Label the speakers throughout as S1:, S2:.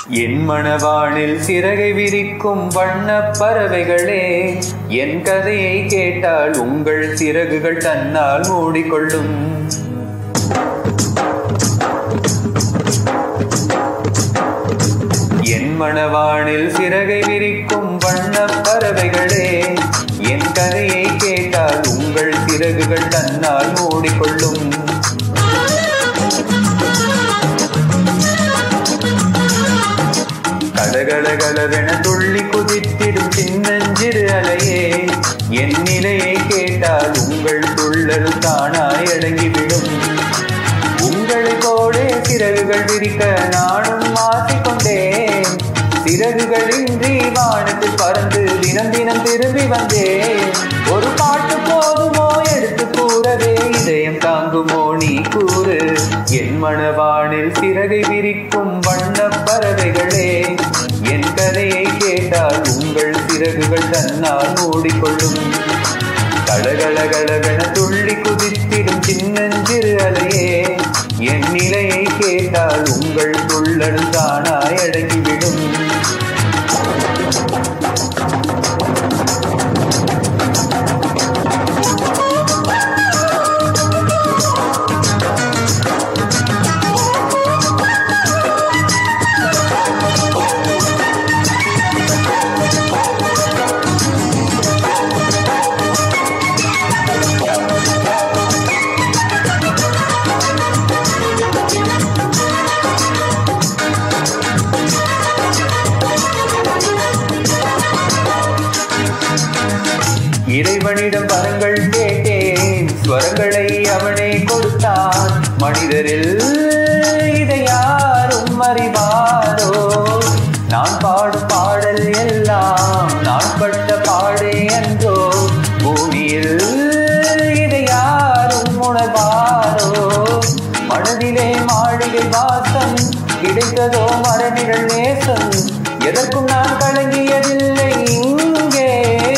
S1: என் மணவானில் சிறகை விரிக்கும் வண்ணப் பறவைகளே என் கதையை கேட்டால் உங்கள் சிறகுகள் தன்னால் மூடிக்கொள்ளும் என் மணவானில் சிறகை விரிக்கும் வண்ணப் பறவைகளே என் கதையை கேட்டால் உங்கள் சிறகுகள் தன்னால் மூடிக்கொள்ளும் கலகலகலவென துள்ளி குதித்திடும் சின்னஞ்சிறு அலையே என் நிலையை கேட்டால் உங்கள் துள்ளல் தானாய் அடங்கிவிடும் உங்களை போலே சிறகுகள் விரிக்க நானும் மாற்றிக்கொண்டேன் சிறகுகளின்றி வானத்தில் பறந்து தினம் தினம் திரும்பி வந்தேன் ஒரு பாட்டு போதுமோ எடுத்து கூறவே இதயம் தாங்குமோ நீ கூறு என் மணவானில் சிறகை விரிக்கும் வண்ணப் பறவைகளே என் கதையை கேட்டால் உங்கள் சிறகுகள் தன்னால் மூடிக்கொள்ளும் கலகலகலவென துள்ளி குதித்திடும் சின்னஞ்சிறு அலையே என் நிலையை கேட்டால் உங்கள் துள்ளல் தானாய் அடங்கிவிடும் இறைவனிடம் வரங்கள் கேட்டேன் ஸ்வரங்களை அவனே கொடுத்தான் மனிதரில் இதை யாரும் அறிவாரோ நான் பாடும் பாடல் எல்லாம் நான் பட்ட பாடே என்றோ பூமியில் இதை யாரும் உணர்வாரோ மனதிலே மாளிகை வாசம் கிடைத்ததோ மரணிகள் நேசம் எதற்கும் நான் கலங்கியதில்லை இங்கே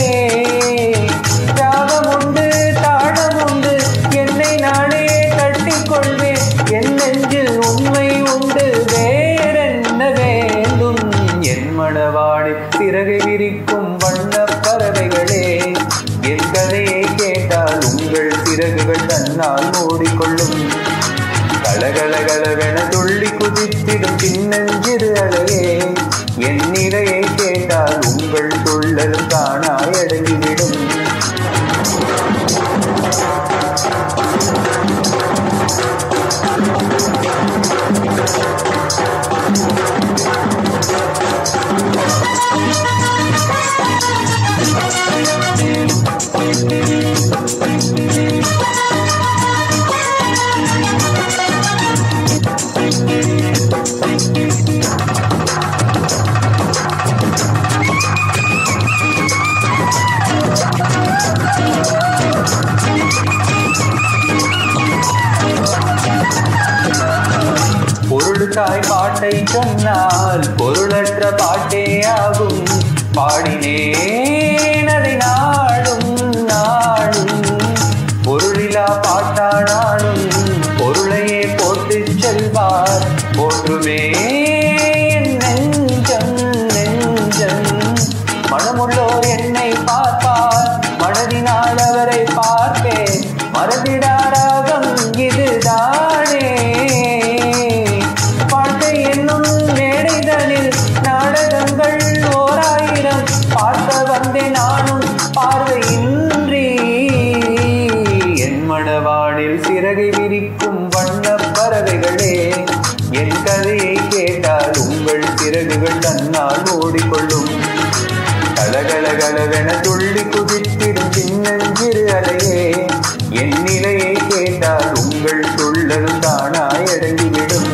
S1: தியாகம் உண்டு தாழம் உண்டு என்னை நானே கட்டிக்கொள்வேன் என் நெஞ்சில் உண்மை உண்டு வேறென்ன வேண்டும் என் மணவாடி சிறகை விரிக்கும் வண்ணப் பறவைகளே என் கதையை கேட்டால் உங்கள் சிறகுகள் தன்னால் மூடிக்கொள்ளும் கலகலகலவென துள்ளி குதித்திடும் சின்னஞ்சிறு அலையே என் நிலையை கேட்டால் உங்கள் துள்ளலும் தானாய் அடங்கிவிடும் பொருளுக்காய் பாட்டை சொன்னால் பொருளற்ற பாட்டே ஆகும் பாடினேன் அதை நாடும் நாடும் பொருளிலா பாட்டானாலும் பொருளையே போட்டு செல்வார் போற்றுமே என் நெஞ்சம் நெஞ்சம் மனமுள்ளோர் என்னை பார்ப்பார் மனதினால் அவரை பார்ப்பேன் மறந்திடாராகம் இதுதானே வாழ்க்கை என்னும் மேடைதனில் நாடகங்கள் ஓராயிரம் பார்க்க வந்தேன் நானும் பார்வையின்றி என் மணவானில் சிறகை விரிக்கும் வண்ணப் பறவைகளே என் கதையை கேட்டால் உங்கள் சிறகுகள் தன்னால் ஓடிக்கொள்ளும் கலகலகலவென துள்ளி குதித்திடும் சின்னஞ்சிறு அலையே என் நிலையை கேட்டால் உங்கள் துள்ளல் தானாய் அடங்கிவிடும்